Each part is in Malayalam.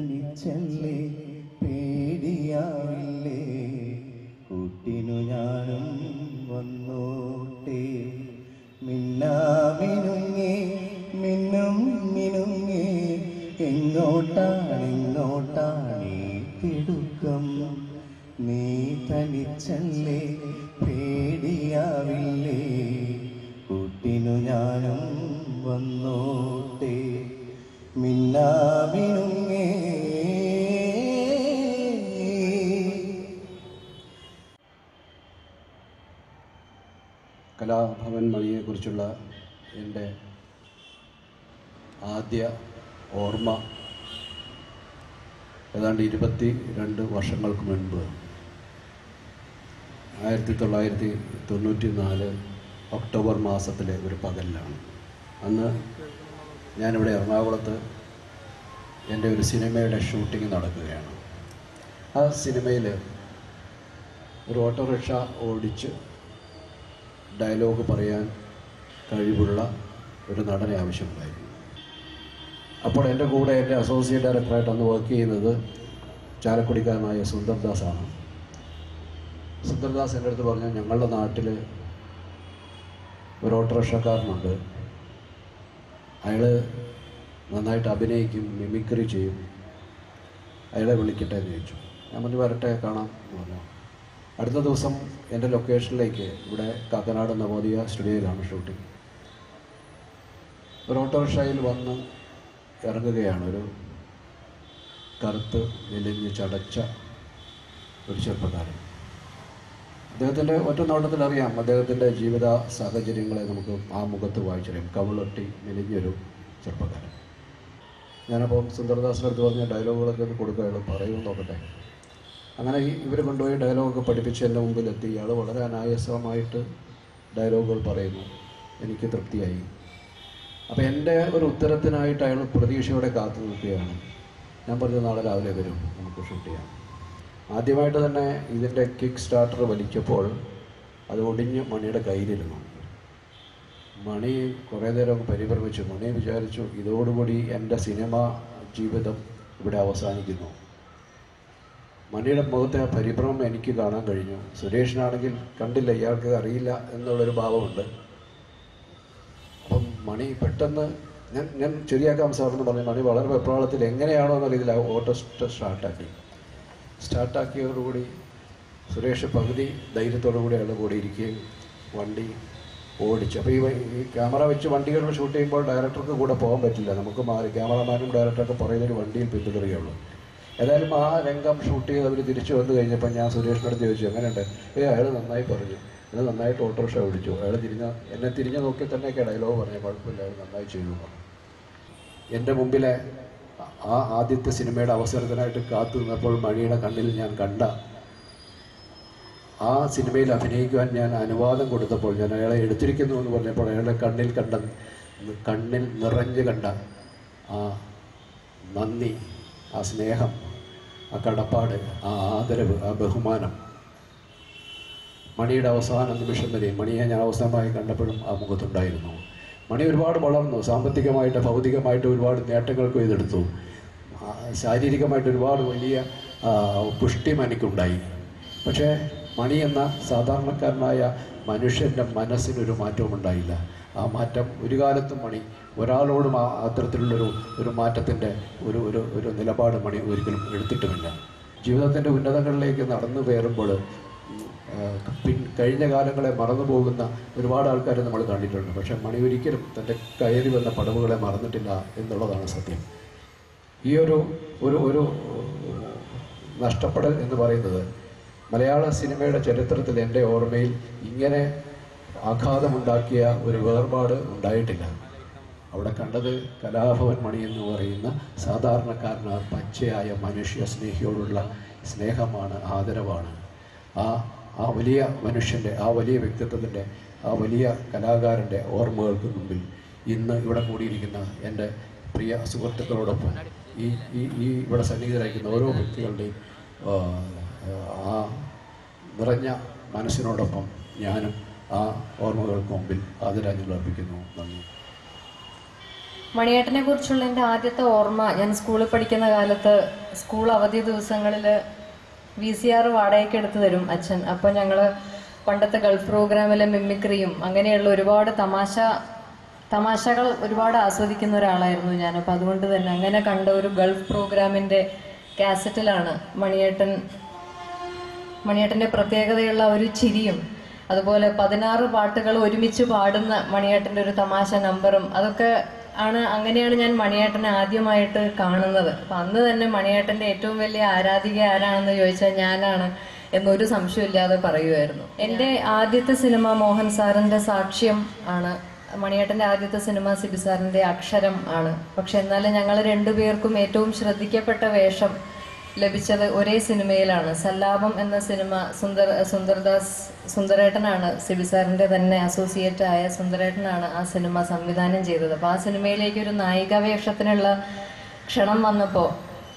തനിച്ചല്ലേ പേടിയാവില്ലേ കൂട്ടിനു ഞാനും വന്നോട്ടെ മിന്നാമിനുങ്ങി മിന്നും മിനുങ്ങി എങ്ങോട്ടാണ് എങ്ങോട്ടാണ് ഈ തിടുക്കം നീ തനിച്ചല്ലേ പേടിയാവില്ലേ കൂട്ടിനു ഞാനും വന്നോട്ടെ മിന്നാമിനുങ്ങേ കലാഭവൻ മണിയെക്കുറിച്ചുള്ള എൻ്റെ ആദ്യ ഓർമ്മ ഏതാണ്ട് ഇരുപത്തി രണ്ട് വർഷങ്ങൾക്ക് മുൻപ് ആയിരത്തി തൊള്ളായിരത്തി തൊണ്ണൂറ്റി നാല് ഒക്ടോബർ മാസത്തിലെ ഒരു പകലിലാണ് അന്ന് ഞാനിവിടെ എറണാകുളത്ത് എൻ്റെ ഒരു സിനിമയുടെ ഷൂട്ടിംഗ് നടക്കുകയാണ് ആ സിനിമയിൽ ഒരു ഓട്ടോറിക്ഷ ഓടിച്ച് ഡയലോഗ് പറയാൻ കഴിവുള്ള ഒരു നടനെ ആവശ്യമുണ്ടായിരുന്നു അപ്പോൾ എൻ്റെ കൂടെ എൻ്റെ അസോസിയേറ്റ് ഡയറക്ടറായിട്ട് അന്ന് വർക്ക് ചെയ്യുന്നത് ചാലക്കുടിക്കാരനായ സുന്ദർദാസാണ് സുന്ദർദാസ് എൻ്റെ അടുത്ത് പറഞ്ഞു ഞങ്ങളുടെ നാട്ടിൽ ഒരു ഓട്ടോറിക്ഷക്കാരനുണ്ട് അയാൾ നന്നായിട്ട് അഭിനയിക്കും മിമിക്രി ചെയ്യും അയാളെ വിളിക്കട്ടെ എന്ന് ചോദിച്ചു ഞാൻ പറഞ്ഞു വരട്ടെ കാണാം എന്ന് പറഞ്ഞു അടുത്ത ദിവസം എൻ്റെ ലൊക്കേഷനിലേക്ക് ഇവിടെ കാക്കനാട് നവോദയ സ്റ്റുഡിയോയിലാണ് ഷൂട്ടിംഗ് ഒരു ഓട്ടോറിക്ഷയിൽ വന്ന് ഇറങ്ങുകയാണ് ഒരു കറുത്ത് മെലിഞ്ഞ് ചടച്ച ഒരു ചെറുപ്പക്കാരൻ അദ്ദേഹത്തിൻ്റെ ഒറ്റ നോട്ടത്തിൽ അറിയാം അദ്ദേഹത്തിൻ്റെ ജീവിത സാഹചര്യങ്ങളെ നമുക്ക് ആ മുഖത്ത് വായിച്ചറിയാം കവിളൊട്ടി മെലിഞ്ഞൊരു ചെറുപ്പക്കാരൻ ഞാനപ്പോൾ സുന്ദർദാസിൻ്റെ അടുത്ത് പറഞ്ഞ ഡയലോഗുകളൊക്കെ ഒന്ന് കൊടുക്കുകയുള്ളൂ പറയുമെന്ന് നോക്കട്ടെ അങ്ങനെ ഈ ഇവർ കൊണ്ടുപോയി ഡയലോഗൊക്കെ പഠിപ്പിച്ച് എൻ്റെ മുമ്പിലെത്തി ഇയാൾ വളരെ അനായാസമായിട്ട് ഡയലോഗുകൾ പറയുന്നു എനിക്ക് തൃപ്തിയായി അപ്പോൾ എൻ്റെ ഒരു ഉത്തരത്തിനായിട്ട് അയാൾ പ്രതീക്ഷയോടെ കാത്തു നിൽക്കുകയാണ് ഞാൻ പറഞ്ഞ നാളെ രാവിലെ വരും നമുക്ക് ഷൂട്ട് ചെയ്യാം ആദ്യമായിട്ട് തന്നെ ഇതിൻ്റെ കിക്ക് സ്റ്റാർട്ടർ വലിച്ചപ്പോൾ അത് ഒടിഞ്ഞ് മണിയുടെ കയ്യിലിരുന്നു മണി കുറേ നേരം പരിഭ്രമിച്ചു മണി വിചാരിച്ചു ഇതോടുകൂടി എൻ്റെ സിനിമ ജീവിതം ഇവിടെ അവസാനിക്കുന്നു മണിയുടെ മുഖത്തെ ആ പരിഭ്രമം എനിക്ക് കാണാൻ കഴിഞ്ഞു സുരേഷിനാണെങ്കിൽ കണ്ടില്ല ഇയാൾക്ക് അറിയില്ല എന്നുള്ളൊരു ഭാവമുണ്ട് അപ്പം മണി പെട്ടെന്ന് ഞാൻ ഞാൻ ശരിയാക്കാം സാർ എന്ന് പറഞ്ഞു മണി വളരെ വെപ്രാളത്തിൽ എങ്ങനെയാണോ എന്ന രീതിയിൽ ആ ഓട്ടോ സ്റ്റാർട്ടാക്കി സ്റ്റാർട്ടാക്കിയതോടുകൂടി സുരേഷ് പകുതി ധൈര്യത്തോടു കൂടി അയാളുടെ കൂടെ ഇരിക്കുകയും വണ്ടി ഓടിച്ചു അപ്പോൾ ഈ വ- ഈ ക്യാമറ വെച്ച് വണ്ടികൾ ഷൂട്ട് ചെയ്യുമ്പോൾ ഡയറക്ടർക്ക് കൂടെ പോകാൻ പറ്റില്ല നമുക്ക് മാറി ക്യാമറമാനും ഡയറക്ടറൊക്കെ പറയുന്നൊരു വണ്ടിയിൽ പിന്തുടരുകയുള്ളൂ ഏതായാലും ആ രംഗം ഷൂട്ട് ചെയ്ത് അവർ തിരിച്ചു വന്നു കഴിഞ്ഞപ്പോൾ ഞാൻ സുരേഷിനോട് ചോദിച്ചു എങ്ങനെയുണ്ട് ഏ അയാൾ നന്നായി പറഞ്ഞു അയാൾ നന്നായിട്ട് ഓട്ടോറിക്ഷ ഓടിച്ചു അയാൾ തിരിഞ്ഞ എന്നെ തിരിഞ്ഞു നോക്കി തന്നെയൊക്കെ ഡയലോഗ് പറഞ്ഞു കുഴപ്പമില്ല അയാൾ നന്നായി ചെയ്തു എന്ന് പറഞ്ഞു എൻ്റെ മുമ്പിലെ ആ ആദ്യത്തെ സിനിമയുടെ അവസരത്തിനായിട്ട് കാത്തു നിന്നപ്പോൾ മണിയുടെ കണ്ണിൽ ഞാൻ കണ്ട ആ സിനിമയിൽ അഭിനയിക്കുവാൻ ഞാൻ അനുവാദം കൊടുത്തപ്പോൾ ഞാൻ അയാളെ എടുത്തിരിക്കുന്നു എന്ന് പറഞ്ഞപ്പോൾ അയാളുടെ കണ്ണിൽ കണ്ട കണ്ണിൽ നിറഞ്ഞു കണ്ട ആ നന്ദി ആ സ്നേഹം ആ കടപ്പാട് ആ ആദരവ് ആ ബഹുമാനം മണിയുടെ അവസാന നിമിഷം വരെ മണിയെ ഞാൻ അവസാനമായി കണ്ടപ്പോഴും ആ മുഖത്തുണ്ടായിരുന്നു മണി ഒരുപാട് വളർന്നു സാമ്പത്തികമായിട്ട് ഭൗതികമായിട്ട് ഒരുപാട് നേട്ടങ്ങൾ കൊയ്തെടുത്തു ആ, ശാരീരികമായിട്ട് ഒരുപാട് വലിയ ആ, പുഷ്ടി മണിക്കുണ്ടായി പക്ഷേ മണി എന്ന സാധാരണക്കാരനായ മനുഷ്യൻ്റെ മനസ്സിനൊരു മാറ്റവും ഉണ്ടായില്ല ആ മാറ്റം ഒരു കാലത്തും മണി ഒരാളോടും ആ അത്തരത്തിലുള്ളൊരു ഒരു മാറ്റത്തിൻ്റെ ഒരു ഒരു ഒരു നിലപാട് മണി ഒരിക്കലും എടുത്തിട്ടുമില്ല ജീവിതത്തിൻ്റെ ഉന്നതങ്ങളിലേക്ക് നടന്നു കയറുമ്പോൾ ആഹ് പിൻ കഴിഞ്ഞ കാലങ്ങളെ മറന്നു പോകുന്ന ഒരുപാട് ആൾക്കാരെ നമ്മൾ കണ്ടിട്ടുണ്ട് പക്ഷെ മണി ഒരിക്കലും തൻ്റെ കയറി വന്ന പടവുകളെ മറന്നിട്ടില്ല എന്നുള്ളതാണ് സത്യം ഈ ഒരു ഒരു ഒരു നഷ്ടപ്പെടൽ എന്ന് പറയുന്നത് മലയാള സിനിമയുടെ ചരിത്രത്തിൽ എൻ്റെ ഓർമ്മയിൽ ഇങ്ങനെ ആഘാതമുണ്ടാക്കിയ ഒരു വേർപാട് ഉണ്ടായിട്ടില്ല അവിടെ കണ്ടത് കലാഭവൻ മണി എന്ന് പറയുന്ന സാധാരണക്കാരനായ പച്ചയായ മനുഷ്യ സ്നേഹിയോടുള്ള സ്നേഹമാണ് ആദരവാണ് ആ ആ വലിയ മനുഷ്യൻ്റെ ആ വലിയ വ്യക്തിത്വത്തിൻ്റെ ആ വലിയ കലാകാരൻ്റെ ഓർമ്മകൾക്ക് മുമ്പിൽ ഇന്ന് ഇവിടെ കൂടിയിരിക്കുന്ന എൻ്റെ പ്രിയ സുഹൃത്തുക്കളോടൊപ്പം ഈ ഈ ഈ ഇവിടെ സന്നിഹിതരായിരിക്കുന്ന ഓരോ വ്യക്തികളുടെയും ആ, ആ നിറഞ്ഞ മനസ്സിനോടൊപ്പം ഞാനും ആ ഓർമ്മകൾക്ക് മുമ്പിൽ ആദരാഞ്ജലി അർപ്പിക്കുന്നു നന്ദി മണിയേട്ടനെ കുറിച്ചുള്ള എൻ്റെ ആദ്യത്തെ ഓർമ്മ ഞാൻ സ്കൂളിൽ പഠിക്കുന്ന കാലത്ത് സ്കൂൾ അവധി ദിവസങ്ങളിൽ വി സി ആർ വാടകയ്ക്ക് എടുത്ത് തരും അച്ഛൻ അപ്പോൾ ഞങ്ങൾ പണ്ടത്തെ ഗൾഫ് പ്രോഗ്രാമിലെ മിമിക്രിയും അങ്ങനെയുള്ള ഒരുപാട് തമാശ തമാശകൾ ഒരുപാട് ആസ്വദിക്കുന്ന ഒരാളായിരുന്നു ഞാൻ അപ്പോൾ അതുകൊണ്ട് തന്നെ അങ്ങനെ കണ്ട ഒരു ഗൾഫ് പ്രോഗ്രാമിൻ്റെ കാസറ്റിലാണ് മണിയേട്ടൻ മണിയേട്ടൻ്റെ പ്രത്യേകതയുള്ള ഒരു ചിരിയും അതുപോലെ പതിനാറ് പാട്ടുകൾ ഒരുമിച്ച് പാടുന്ന മണിയേട്ടൻ്റെ ഒരു തമാശ നമ്പറും അതൊക്കെ ആണ് അങ്ങനെയാണ് ഞാൻ മണിയേട്ടനെ ആദ്യമായിട്ട് കാണുന്നത് അപ്പം അന്ന് തന്നെ മണിയേട്ടൻ്റെ ഏറ്റവും വലിയ ആരാധിക ആരാണെന്ന് ചോദിച്ചാൽ ഞാനാണ് എന്നൊരു സംശയമില്ലാതെ പറയുമായിരുന്നു എൻ്റെ ആദ്യത്തെ സിനിമ മോഹൻ സാറിൻ്റെ സാക്ഷ്യം ആണ് മണിയേട്ടൻ്റെ ആദ്യത്തെ സിനിമ സിബി സാറിൻ്റെ അക്ഷരം ആണ് പക്ഷെ എന്നാലും ഞങ്ങൾ രണ്ടുപേർക്കും ഏറ്റവും ശ്രദ്ധിക്കപ്പെട്ട വേഷം ലഭിച്ചത് ഒരേ സിനിമയിലാണ് സല്ലാപം എന്ന സിനിമ സുന്ദർ സുന്ദർദാസ് സുന്ദരേട്ടനാണ് സിബി സാറിൻ്റെ തന്നെ അസോസിയേറ്റ് ആയ സുന്ദരേട്ടനാണ് ആ സിനിമ സംവിധാനം ചെയ്തത് അപ്പോൾ ആ സിനിമയിലേക്ക് ഒരു നായിക വേഷത്തിനുള്ള ക്ഷണം വന്നപ്പോൾ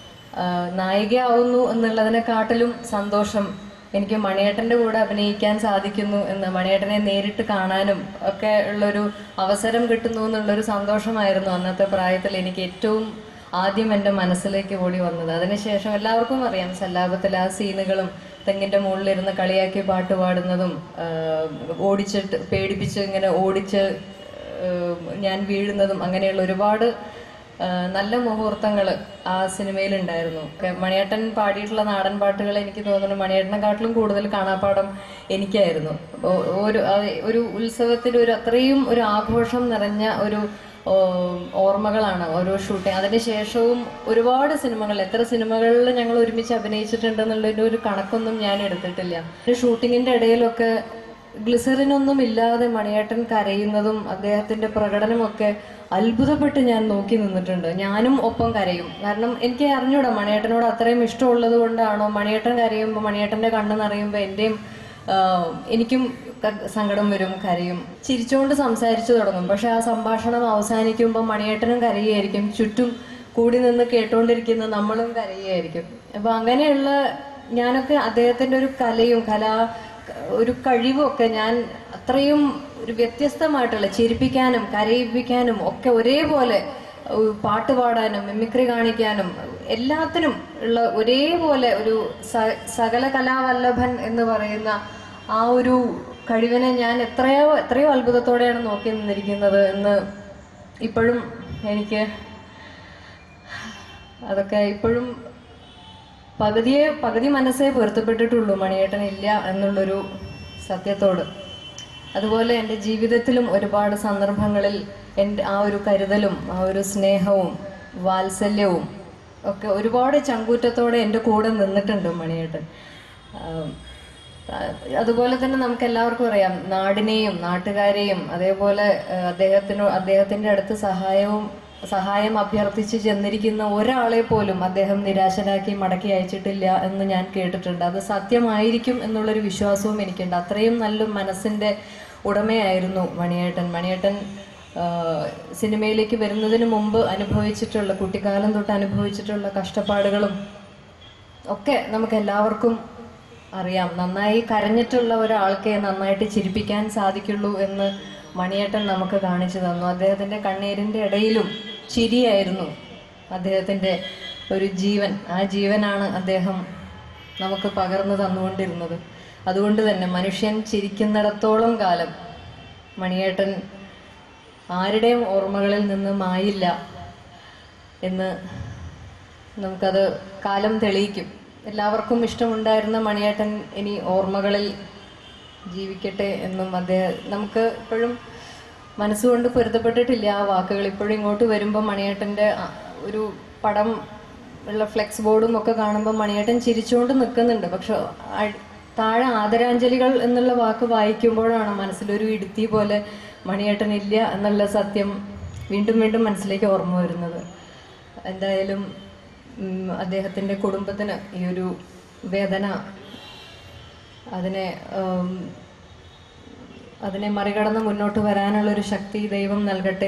നായികയാവുന്നു എന്നുള്ളതിനെക്കാട്ടിലും സന്തോഷം എനിക്ക് മണിയേട്ടൻ്റെ കൂടെ അഭിനയിക്കാൻ സാധിക്കുന്നു എന്ന് മണിയേട്ടനെ നേരിട്ട് കാണാനും ഒക്കെ ഉള്ളൊരു അവസരം കിട്ടുന്നു എന്നുള്ളൊരു സന്തോഷമായിരുന്നു അന്നത്തെ പ്രായത്തിൽ എനിക്ക് ഏറ്റവും ആദ്യം എൻ്റെ മനസ്സിലേക്ക് ഓടി വന്നത് അതിനുശേഷം എല്ലാവർക്കും അറിയാം സല്ലാപത്തിലെ ആ സീനുകളും തെങ്ങിൻ്റെ മുകളിലിരുന്ന് കളിയാക്കി പാട്ട് പാടുന്നതും ആ, ഓടിച്ചിട്ട് പേടിപ്പിച്ച് ഇങ്ങനെ ഓടിച്ച് ആ, ഞാൻ വീഴുന്നതും അങ്ങനെയുള്ള ഒരുപാട് ആ, നല്ല മുഹൂർത്തങ്ങൾ ആ സിനിമയിലുണ്ടായിരുന്നു ഒക്കെ മണിയേട്ടൻ പാടിയിട്ടുള്ള നാടൻ പാട്ടുകൾ എനിക്ക് തോന്നുന്നു മണിയേട്ടനെക്കാട്ടിലും കൂടുതൽ കാണാപ്പാടം എനിക്കായിരുന്നു ഓ- ഒരു ആ- ഒരു ഉത്സവത്തിൽ ഒരു അത്രയും ഒരു ആഘോഷം നിറഞ്ഞ ഒരു ഓ, ഓർമ്മകളാണ് ഓരോ ഷൂട്ടിങ് അതിന് ശേഷവും ഒരുപാട് സിനിമകൾ എത്ര സിനിമകളിൽ ഞങ്ങൾ ഒരുമിച്ച് അഭിനയിച്ചിട്ടുണ്ടെന്നുള്ളതിൻ്റെ ഒരു കണക്കൊന്നും ഞാൻ എടുത്തിട്ടില്ല ഒരു ഷൂട്ടിങ്ങിൻ്റെ ഇടയിലൊക്കെ ഗ്ലിസറിനൊന്നും ഇല്ലാതെ മണിയേട്ടൻ കരയുന്നതും അദ്ദേഹത്തിന്റെ പ്രകടനമൊക്കെ അത്ഭുതപ്പെട്ട് ഞാൻ നോക്കി നിന്നിട്ടുണ്ട് ഞാനും ഒപ്പം കരയും കാരണം എനിക്ക് അറിഞ്ഞൂടാ മണിയേട്ടനോട് അത്രയും ഇഷ്ടമുള്ളത് കൊണ്ടാണോ മണിയേട്ടൻ കരയുമ്പോൾ മണിയേട്ടന്റെ കണ്ണ് നിറയുമ്പോൾ എൻ്റെയും ആഹ്, എനിക്കും ക- സങ്കടം വരും കരയും ചിരിച്ചുകൊണ്ട് സംസാരിച്ചു തുടങ്ങും പക്ഷെ ആ സംഭാഷണം അവസാനിക്കുമ്പോൾ മണിയേട്ടനും കരയുമായിരിക്കും ചുറ്റും കൂടി നിന്ന് കേട്ടുകൊണ്ടിരിക്കുന്ന നമ്മളും കരയുമായിരിക്കും അപ്പൊ അങ്ങനെയുള്ള ഞാനൊക്കെ അദ്ദേഹത്തിന്റെ ഒരു കലയും കലാ ഒരു കഴിവൊക്കെ ഞാൻ അത്രയും ഒരു വ്യത്യസ്തമായിട്ടുള്ള ചിരിപ്പിക്കാനും കരയിപ്പിക്കാനും ഒക്കെ ഒരേപോലെ ഉ- പാട്ട് പാടാനും മിമിക്രി കാണിക്കാനും എല്ലാത്തിനും ഉള്ള ഒരേപോലെ ഒരു സ- സകല കലാവല്ലഭൻ എന്ന് പറയുന്ന ആ ഒരു കഴിവിനെ ഞാൻ എത്രയോ എത്രയോ അത്ഭുതത്തോടെയാണ് നോക്കി നിന്നിരിക്കുന്നത് എന്ന് ഇപ്പോഴും എനിക്ക് അതൊക്കെ ഇപ്പോഴും പകുതിയെ പകുതി മനസ്സേ പൊരുത്തപ്പെട്ടിട്ടുള്ളൂ മണിയേട്ടൻ ഇല്ല എന്നുള്ളൊരു സത്യത്തോട് അതുപോലെ എൻ്റെ ജീവിതത്തിലും ഒരുപാട് സന്ദർഭങ്ങളിൽ എൻ്റെ ആ ഒരു കരുതലും ആ ഒരു സ്നേഹവും വാത്സല്യവും ഒക്കെ ഒരുപാട് ചങ്കൂറ്റത്തോടെ എൻ്റെ കൂടെ നിന്നിട്ടുണ്ട് മണിയേട്ടൻ ആം, ആ, അതുപോലെ തന്നെ നമുക്ക് എല്ലാവർക്കും അറിയാം നാടിനെയും നാട്ടുകാരെയും അതേപോലെ ആ, അദ്ദേഹത്തിനോ അദ്ദേഹത്തിൻ്റെ അടുത്ത് സഹായവും സഹായം അഭ്യർത്ഥിച്ച് ചെന്നിരിക്കുന്ന ഒരാളെ പോലും അദ്ദേഹം നിരാശനാക്കി മടക്കി അയച്ചിട്ടില്ല എന്ന് ഞാൻ കേട്ടിട്ടുണ്ട് അത് സത്യമായിരിക്കും എന്നുള്ളൊരു വിശ്വാസവും എനിക്കുണ്ട് അത്രയും നല്ല മനസ്സിൻ്റെ ഉടമയായിരുന്നു മണിയേട്ടൻ മണിയേട്ടൻ ആ, സിനിമയിലേക്ക് വരുന്നതിന് മുമ്പ് അനുഭവിച്ചിട്ടുള്ള കുട്ടിക്കാലം തൊട്ട് അനുഭവിച്ചിട്ടുള്ള കഷ്ടപ്പാടുകളും ഒക്കെ നമുക്ക് എല്ലാവർക്കും അറിയാം നന്നായി കരഞ്ഞിട്ടുള്ള ഒരാൾക്കേ നന്നായിട്ട് ചിരിപ്പിക്കാൻ സാധിക്കുള്ളൂ എന്ന് മണിയേട്ടൻ നമുക്ക് കാണിച്ചു തന്നു അദ്ദേഹത്തിൻ്റെ കണ്ണീരിൻ്റെ ഇടയിലും ചിരിയായിരുന്നു അദ്ദേഹത്തിൻ്റെ ഒരു ജീവൻ ആ ജീവനാണ് അദ്ദേഹം നമുക്ക് പകർന്നു തന്നുകൊണ്ടിരുന്നത് അതുകൊണ്ട് തന്നെ മനുഷ്യൻ ചിരിക്കുന്നിടത്തോളം കാലം മണിയേട്ടൻ ആരുടെയും ഓർമ്മകളിൽ നിന്ന് മായില്ല എന്ന് നമുക്കത് കാലം തെളിയിക്കും എല്ലാവർക്കും ഇഷ്ടമുണ്ടായിരുന്ന മണിയേട്ടൻ ഇനി ഓർമ്മകളിൽ ജീവിക്കട്ടെ എന്നും അദ്ദേഹം നമുക്ക് ഇപ്പോഴും മനസ്സുകൊണ്ട് പൊരുത്തപ്പെട്ടിട്ടില്ല ആ വാക്കുകൾ ഇപ്പോഴും ഇങ്ങോട്ട് വരുമ്പോൾ മണിയേട്ടൻ്റെ ആ ഒരു പടം ഉള്ള ഫ്ലെക്സ് ബോർഡും ഒക്കെ കാണുമ്പോൾ മണിയേട്ടൻ ചിരിച്ചുകൊണ്ട് നിൽക്കുന്നുണ്ട് പക്ഷെ അ- താഴെ ആദരാഞ്ജലികൾ എന്നുള്ള വാക്ക് വായിക്കുമ്പോഴാണ് മനസ്സിലൊരു ഇടുത്തി പോലെ മണിയേട്ടൻ ഇല്ല എന്നുള്ള സത്യം വീണ്ടും വീണ്ടും മനസ്സിലേക്ക് ഓർമ്മ വരുന്നത് എന്തായാലും ഉം, അദ്ദേഹത്തിൻ്റെ കുടുംബത്തിന് ഈ ഒരു വേദന അതിനെ ഉം, അതിനെ മറികടന്ന് മുന്നോട്ട് വരാനുള്ള ഒരു ശക്തി ദൈവം നൽകട്ടെ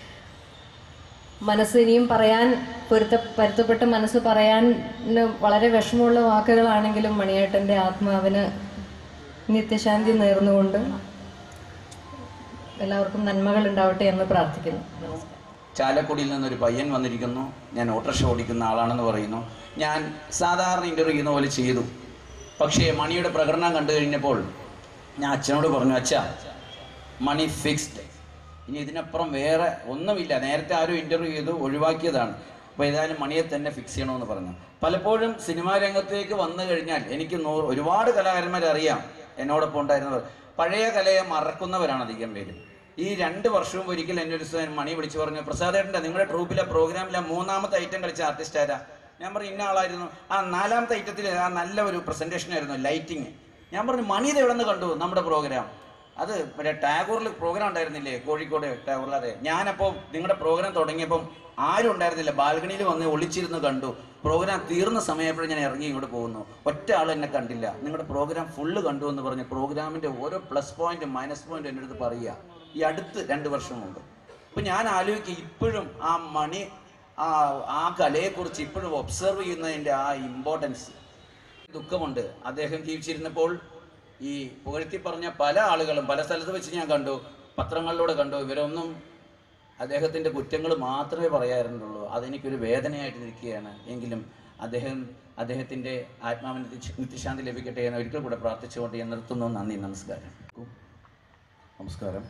മനസ്സ് ഇനിയും പറയാൻ പൊരുത്ത പൊരുത്തപ്പെട്ട മനസ്സ് പറയാൻ വളരെ വിഷമമുള്ള വാക്കുകളാണെങ്കിലും മണിയേട്ടൻ്റെ ആത്മാവിന് നിത്യശാന്തി നേർന്നുകൊണ്ട് എല്ലാവർക്കും നന്മകൾ ഉണ്ടാവട്ടെ എന്ന് പ്രാർത്ഥിക്കുന്നു നമസ്കാരം ചാലക്കുടിയിൽ നിന്നൊരു പയ്യൻ വന്നിരിക്കുന്നു ഞാൻ ഓട്ടോറിക്ഷ ഓടിക്കുന്ന ആളാണെന്ന് പറയുന്നു ഞാൻ സാധാരണ ഇൻ്റർവ്യൂ ചെയ്യുന്ന പോലെ ചെയ്തു പക്ഷേ മണിയുടെ പ്രകടനം കണ്ടു കഴിഞ്ഞപ്പോൾ ഞാൻ അച്ഛനോട് പറഞ്ഞു അച്ഛാ മണി ഫിക്സ്ഡ് ഇനി ഇതിനപ്പുറം വേറെ ഒന്നുമില്ല നേരത്തെ ആരും ഇൻ്റർവ്യൂ ചെയ്തു ഒഴിവാക്കിയതാണ് അപ്പോൾ ഏതായാലും മണിയെ തന്നെ ഫിക്സ് ചെയ്യണമെന്ന് പറഞ്ഞു പലപ്പോഴും സിനിമാ രംഗത്തേക്ക് വന്നു കഴിഞ്ഞാൽ എനിക്ക് നൂറ് ഒരുപാട് കലാകാരന്മാരെ അറിയാം എന്നോടൊപ്പം ഉണ്ടായിരുന്നവർ പഴയ കലയെ മറക്കുന്നവരാണ് അധികം പേര് ഈ രണ്ട് വർഷവും ഒരിക്കൽ എന്നെ ഒരു ദിവസം മണി വിളിച്ചു പറഞ്ഞു പ്രസാദേട്ടൻ്റെ നിങ്ങളുടെ ട്രൂപ്പിലെ പ്രോഗ്രാമിലെ മൂന്നാമത്തെ ഐറ്റം കളിച്ച ആർട്ടിസ്റ്റ് ആരാ ഞാൻ പറഞ്ഞു ഇന്ന ആളായിരുന്നു ആ നാലാമത്തെ ഐറ്റത്തിൽ ആ നല്ല ഒരു പ്രസന്റേഷൻ ആയിരുന്നു ലൈറ്റിങ് ഞാൻ പറഞ്ഞു മണി ഇത് എവിടെ നിന്ന് കണ്ടു നമ്മുടെ പ്രോഗ്രാം അത് മറ്റേ ടാഗോറിൽ പ്രോഗ്രാം ഉണ്ടായിരുന്നില്ലേ കോഴിക്കോട് ടാഗോറിൽ അതെ ഞാനപ്പോൾ നിങ്ങളുടെ പ്രോഗ്രാം തുടങ്ങിയപ്പം ആരും ഉണ്ടായിരുന്നില്ല ബാൽക്കണിയിൽ വന്ന് ഒളിച്ചിരുന്ന് കണ്ടു പ്രോഗ്രാം തീർന്ന സമയപ്പോഴും ഞാൻ ഇറങ്ങി ഇങ്ങോട്ട് പോകുന്നു ഒറ്റ ആൾ എന്നെ കണ്ടില്ല നിങ്ങളുടെ പ്രോഗ്രാം ഫുള്ള് കണ്ടു എന്ന് പറഞ്ഞ് പ്രോഗ്രാമിന്റെ ഓരോ പ്ലസ് പോയിന്റ് മൈനസ് പോയിന്റ് എൻ്റെ അടുത്ത് പറയുക ഈ അടുത്ത് രണ്ട് വർഷം മുമ്പ് അപ്പൊ ഞാൻ ആലോചിക്കുക ഇപ്പോഴും ആ മണി ആ ആ കലയെക്കുറിച്ച് ഇപ്പോഴും ഒബ്സർവ് ചെയ്യുന്നതിന്റെ ആ ഇമ്പോർട്ടൻസ് ദുഃഖമുണ്ട് അദ്ദേഹം ജീവിച്ചിരുന്നപ്പോൾ ഈ പുകഴ്ത്തി പറഞ്ഞ പല ആളുകളും പല സ്ഥലത്ത് വെച്ച് ഞാൻ കണ്ടു പത്രങ്ങളിലൂടെ കണ്ടു ഇവരൊന്നും അദ്ദേഹത്തിൻ്റെ കുറ്റങ്ങൾ മാത്രമേ പറയാറുള്ളൂ അതെനിക്കൊരു വേദനയായിട്ട് നിൽക്കുകയാണ് എങ്കിലും അദ്ദേഹം അദ്ദേഹത്തിൻ്റെ ആത്മാവിന് നിത്യ- നിത്യശാന്തി ലഭിക്കട്ടെ എന്ന് ഒരിക്കൽ കൂടെ പ്രാർത്ഥിച്ചുകൊണ്ട് ഞാൻ നിർത്തുന്നു നന്ദി നമസ്കാരം നമസ്കാരം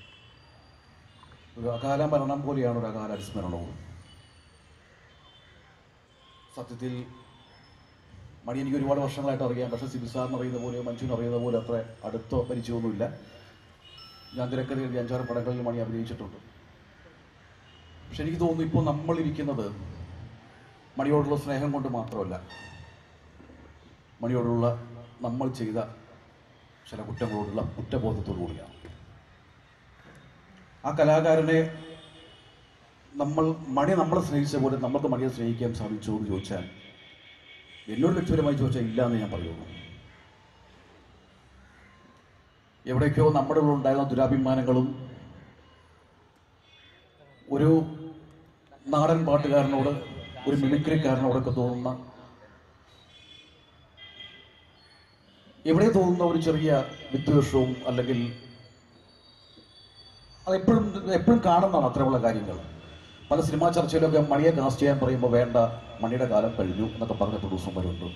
ഒരു അകാല മരണം പോലെയാണ് ഒരു അകാല അനുസ്മരണവും സത്യത്തിൽ മണി എനിക്ക് ഒരുപാട് വർഷങ്ങളായിട്ട് അറിയാം പക്ഷേ സിബി സാറിന് അറിയുന്ന പോലെ മഞ്ജുവിന് അറിയുന്ന പോലെ അത്ര അടുത്തോ പരിചയമൊന്നുമില്ല ഞാൻ തിരക്കഥ എഴുതി അഞ്ചാറ് പടങ്ങളിൽ മണി അഭിനയിച്ചിട്ടുണ്ട് പക്ഷെ എനിക്ക് തോന്നുന്നു ഇപ്പോൾ നമ്മളിരിക്കുന്നത് മണിയോടുള്ള സ്നേഹം കൊണ്ട് മാത്രമല്ല മണിയോടുള്ള നമ്മൾ ചെയ്ത ചില കുറ്റങ്ങളോടുള്ള കുറ്റബോധത്തോടു കൂടിയാണ് ആ കലാകാരനെ നമ്മൾ മണി നമ്മളെ സ്നേഹിച്ച പോലെ നമുക്ക് മണിയെ സ്നേഹിക്കാൻ സാധിച്ചു എന്ന് ചോദിച്ചാൽ എന്നോട് വ്യക്തിപരമായി ചോദിച്ചാൽ ഇല്ല എന്ന് ഞാൻ പറയുള്ളൂ എവിടേക്കോ നമ്മുടെ ഉള്ളിൽ ഉണ്ടായിരുന്ന ദുരാഭിമാനങ്ങളും ഒരു നാടൻ പാട്ടുകാരനോട് ഒരു മിമിക്രിക്കാരനോടൊക്കെ തോന്നുന്ന എവിടെ തോന്നുന്ന ഒരു ചെറിയ വിദ്വേഷവും അല്ലെങ്കിൽ അതെപ്പോഴും എപ്പോഴും കാണുന്നതാണ് അത്തരമുള്ള കാര്യങ്ങൾ പല സിനിമാ ചർച്ചയിലൊക്കെ മണിയെ കാസ്റ്റ് ചെയ്യാൻ പറയുമ്പോൾ വേണ്ട മണിയുടെ കാലം കഴിഞ്ഞു എന്നൊക്കെ പറഞ്ഞ പ്രൊഡ്യൂസർമാരുണ്ട്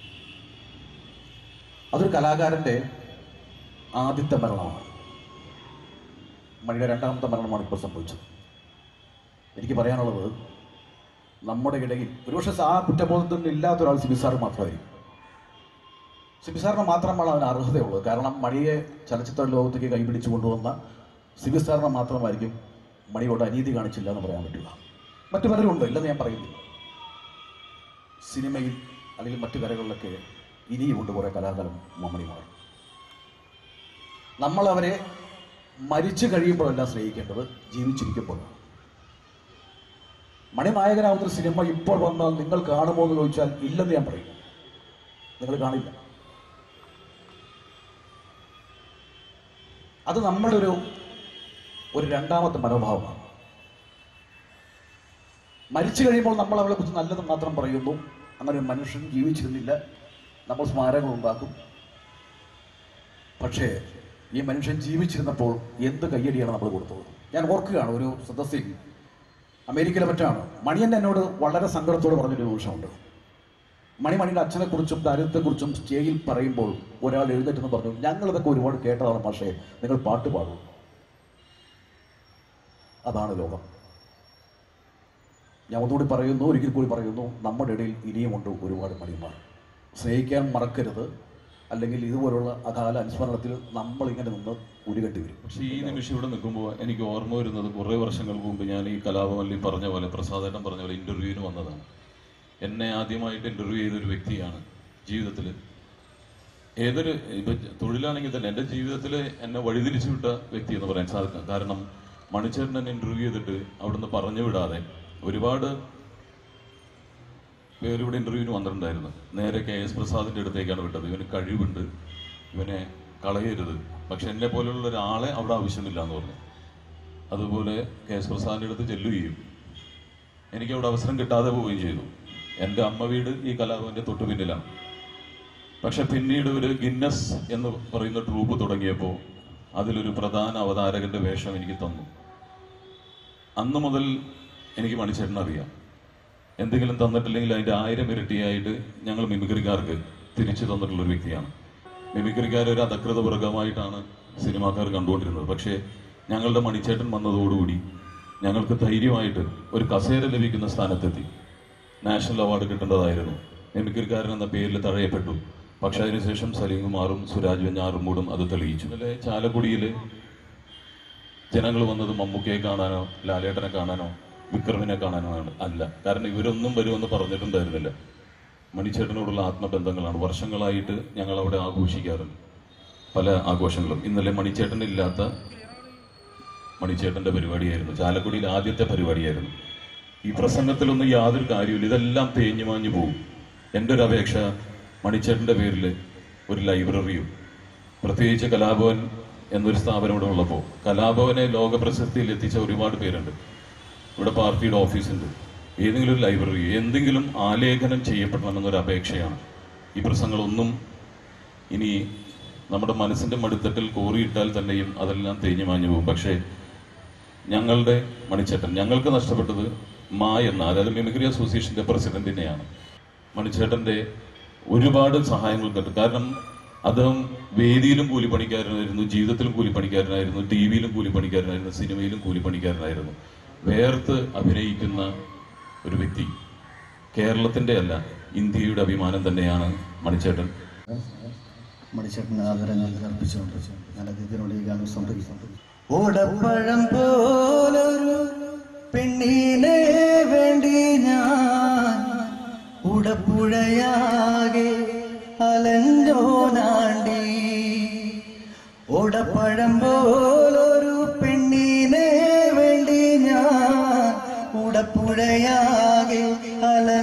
അതൊരു കലാകാരൻ്റെ ആദ്യത്തെ മരണമാണ് മണിയുടെ രണ്ടാമത്തെ മരണമാണ് ഇപ്പോൾ സംഭവിച്ചത് എനിക്ക് പറയാനുള്ളത് നമ്മുടെ ഇടയിൽ ഒരുപക്ഷെ ആ കുറ്റബോധത്തിന് ഇല്ലാത്ത ഒരാൾ സിബി സാർ മാത്രമായിരിക്കും സിബി സാറിന് മാത്രമാണ് അതിന് അർഹതയുള്ളത് കാരണം മണിയെ ചലച്ചിത്ര ലോകത്തേക്ക് കൈപിടിച്ചു കൊണ്ടുവന്ന സിബി സാറിന് മാത്രമായിരിക്കും മണിയോട് അനീതി കാണിച്ചില്ല എന്ന് പറയാൻ പറ്റില്ല മറ്റു പലരും ഉണ്ട് ഇല്ലെന്ന് ഞാൻ പറയുന്നില്ല സിനിമയിൽ അല്ലെങ്കിൽ മറ്റു കലകളിലൊക്കെ ഇനിയുമുണ്ട് കുറേ കലാകാലം മമ്മണിമാർ നമ്മളവരെ മരിച്ചു കഴിയുമ്പോഴല്ല സ്നേഹിക്കേണ്ടത് ജീവിച്ചിരിക്കുമ്പോഴാണ് മണിനായകനാവുന്ന സിനിമ ഇപ്പോൾ വന്നാൽ നിങ്ങൾ കാണുമോ എന്ന് ചോദിച്ചാൽ ഇല്ലെന്ന് ഞാൻ പറയും നിങ്ങൾ കാണില്ല അത് നമ്മുടെ ഒരു ഒരു രണ്ടാമത്തെ മനോഭാവമാണ് മരിച്ചു കഴിയുമ്പോൾ നമ്മൾ അവളെ കുറിച്ച് നല്ലത് മാത്രം പറയുന്നു അങ്ങനെ ഒരു മനുഷ്യൻ ജീവിച്ചിരുന്നില്ല നമ്മൾ സ്മാരകങ്ങൾ ഉണ്ടാക്കും പക്ഷേ ഈ മനുഷ്യൻ ജീവിച്ചിരുന്നപ്പോൾ എന്ത് കയ്യടിയാണ് നമ്മൾ കൊടുത്തത് ഞാൻ ഓർക്കുകയാണ് ഒരു സദസ്സിൽ അമേരിക്കയിലെ മറ്റാണ് മണിയൻ എന്നോട് വളരെ സങ്കടത്തോടെ പറഞ്ഞൊരു നിമിഷമുണ്ട് മണിമണിയുടെ അച്ഛനെക്കുറിച്ചും ദാരിദ്ര്യത്തെക്കുറിച്ചും സ്റ്റേജിൽ പറയുമ്പോൾ ഒരാൾ എഴുന്നേറ്റെന്ന് പറഞ്ഞു ഞങ്ങളിതൊക്കെ ഒരുപാട് കേട്ടതാണ് പക്ഷേ നിങ്ങൾ പാട്ട് പാടും അതാണ് ലോകം ഞാൻ ഒന്നുകൂടി പറയുന്നു ഒരിക്കൽ കൂടി പറയുന്നു നമ്മുടെ ഇടയിൽ ഇനിയുമുണ്ട് ഒരുപാട് മണിമാർ സ്നേഹിക്കാൻ മറക്കരുത് അല്ലെങ്കിൽ ഇതുപോലുള്ള അകാല അനുസ്മരണത്തിൽ നമ്മൾ ഇങ്ങനെ നിന്ന് ഉരുകേണ്ടി വരും പക്ഷേ ഈ നിമിഷം ഇവിടെ നിൽക്കുമ്പോൾ എനിക്ക് ഓർമ്മ വരുന്നത് കുറേ വർഷങ്ങൾക്ക് മുമ്പ് ഞാൻ ഈ കലാഭവനിൽ പറഞ്ഞ പോലെ പ്രസാദേട്ടൻ പറഞ്ഞ പോലെ ഇൻ്റർവ്യൂവിന് വന്നതാണ് എന്നെ ആദ്യമായിട്ട് ഇൻ്റർവ്യൂ ചെയ്തൊരു വ്യക്തിയാണ് ജീവിതത്തിൽ ഏതൊരു ഇപ്പം തൊഴിലാണെങ്കിൽ തന്നെ എൻ്റെ ജീവിതത്തിൽ എന്നെ വഴിതിരിച്ചു വിട്ട വ്യക്തി എന്ന് പറയാൻ സാധിക്കും കാരണം മണിച്ചേട്ടൻ എന്നെ ഇൻ്റർവ്യൂ ചെയ്തിട്ട് അവിടുന്ന് പറഞ്ഞു വിടാതെ ഒരുപാട് പേര് ഇവിടെ ഇൻ്റർവ്യൂവിന് വന്നിട്ടുണ്ടായിരുന്നു നേരെ കെ എസ് പ്രസാദിൻ്റെ അടുത്തേക്കാണ് വിട്ടത് ഇവന് കഴിവുണ്ട് ഇവനെ കളയരുത് പക്ഷെ എന്നെ പോലെയുള്ള ഒരാളെ അവിടെ ആവശ്യമില്ല എന്ന് പറഞ്ഞു അതുപോലെ കെ എസ് പ്രസാദിൻ്റെ അടുത്ത് ചെല്ലുകയും എനിക്ക് അവിടെ അവസരം കിട്ടാതെ പോവുകയും ചെയ്തു എൻ്റെ അമ്മ വീട് ഈ കലാഭവൻ്റെ തൊട്ടു പിന്നിലാണ് പക്ഷെ പിന്നീട് ഒരു ഗിന്നസ് എന്ന് പറയുന്ന ട്രൂപ്പ് തുടങ്ങിയപ്പോൾ അതിലൊരു പ്രധാന അവതാരകന്റെ വേഷം എനിക്ക് തന്നു അന്ന് മുതൽ എനിക്ക് മണിച്ചേട്ടനെ അറിയാം എന്തെങ്കിലും തന്നിട്ടില്ലെങ്കിൽ അതിൻ്റെ ആയിരം ഇരട്ടിയായിട്ട് ഞങ്ങൾ മിമിക്രിക്കാർക്ക് തിരിച്ചു തന്നിട്ടുള്ള ഒരു വ്യക്തിയാണ് മിമിക്രിക്കാർ ഒരു അധകൃത വർഗമായിട്ടാണ് സിനിമാക്കാർ കണ്ടുകൊണ്ടിരുന്നത് പക്ഷേ ഞങ്ങളുടെ മണിച്ചേട്ടൻ വന്നതോടുകൂടി ഞങ്ങൾക്ക് ധൈര്യമായിട്ട് ഒരു കസേര ലഭിക്കുന്ന സ്ഥാനത്തെത്തി നാഷണൽ അവാർഡ് കിട്ടേണ്ടതായിരുന്നു മിമിക്രിക്കാരൻ എന്ന പേരിൽ തഴയപ്പെട്ടു പക്ഷെ അതിനുശേഷം സലീം കുമാറും സുരാജ് വെഞ്ഞാറുമൂടും അത് തെളിയിച്ചു ഇന്നലെ ചാലക്കുടിയിൽ ജനങ്ങൾ വന്നത് മമ്മൂക്കയെ കാണാനോ ലാലേട്ടനെ കാണാനോ വിക്രമിനെ കാണാനോ ആണ് അല്ല കാരണം ഇവരൊന്നും വരുമെന്ന് പറഞ്ഞിട്ടുണ്ടായിരുന്നില്ല മണിച്ചേട്ടനോടുള്ള ആത്മബന്ധങ്ങളാണ് വർഷങ്ങളായിട്ട് ഞങ്ങൾ അവിടെ ആഘോഷിക്കാറുണ്ട് പല ആഘോഷങ്ങളും ഇന്നലെ മണിച്ചേട്ടനില്ലാത്ത മണിച്ചേട്ടന്റെ പരിപാടിയായിരുന്നു ചാലക്കുടിയിൽ ആദ്യത്തെ പരിപാടിയായിരുന്നു ഈ പ്രസംഗത്തിലൊന്നും യാതൊരു കാര്യമില്ല ഇതെല്ലാം തേഞ്ഞു മാഞ്ഞു പോകും എൻ്റെ ഒരു അപേക്ഷ മണിച്ചേട്ടന്റെ പേരിൽ ഒരു ലൈബ്രറിയും പ്രത്യേകിച്ച് കലാഭവൻ എന്നൊരു സ്ഥാപനം ഇവിടെ ഉള്ളപ്പോൾ കലാഭവനെ ലോക പ്രശസ്തിയിൽ എത്തിച്ച ഒരുപാട് പേരുണ്ട് ഇവിടെ പാർട്ടിയുടെ ഓഫീസുണ്ട് ഏതെങ്കിലും ഒരു ലൈബ്രറി എന്തെങ്കിലും ആലേഖനം ചെയ്യപ്പെടണമെന്നൊരു അപേക്ഷയാണ് ഈ പ്രസംഗങ്ങളൊന്നും ഇനി നമ്മുടെ മനസ്സിന്റെ മടിത്തട്ടിൽ കോറിയിട്ടാൽ തന്നെയും അതെല്ലാം തേഞ്ഞു മാഞ്ഞു പോകും പക്ഷേ ഞങ്ങളുടെ മണിച്ചേട്ടൻ ഞങ്ങൾക്ക് നഷ്ടപ്പെട്ടത് മാ എന്ന അതായത് മിമിക്രി അസോസിയേഷന്റെ പ്രസിഡന്റിനെയാണ് മണിച്ചേട്ടന്റെ ഒരുപാട് സഹായങ്ങൾ കിട്ടും കാരണം അദ്ദേഹം വേദിയിലും കൂലിപ്പണിക്കാരനായിരുന്നു ജീവിതത്തിലും കൂലിപ്പണിക്കാരനായിരുന്നു ടി വിയിലും കൂലിപ്പണിക്കാരനായിരുന്നു സിനിമയിലും കൂലിപ്പണിക്കാരനായിരുന്നു വേർത്ത് അഭിനയിക്കുന്ന ഒരു വ്യക്തി കേരളത്തിന്റെ അല്ല ഇന്ത്യയുടെ അഭിമാനം തന്നെയാണ് മണിച്ചേട്ടൻ മണിച്ചേട്ടന് ആദരങ്ങൾ അർപ്പിച്ചുകൊണ്ട് ഞാൻ അദ്ദേഹത്തിനോട് ഈ ഗാനം സമർപ്പിക്കുന്നു ഓടപ്പഴം പോലൊരു പെണ്ണിനെ വേണ്ടി ഞാൻ ഉടപ്പുഴയാകെ അലഞ്ചോനാണ്ടി ഓടപ്പഴം പോലൊരു പെണ്ണിനെ വേണ്ടി ഞാൻ ഉടപ്പുഴയാകെ അല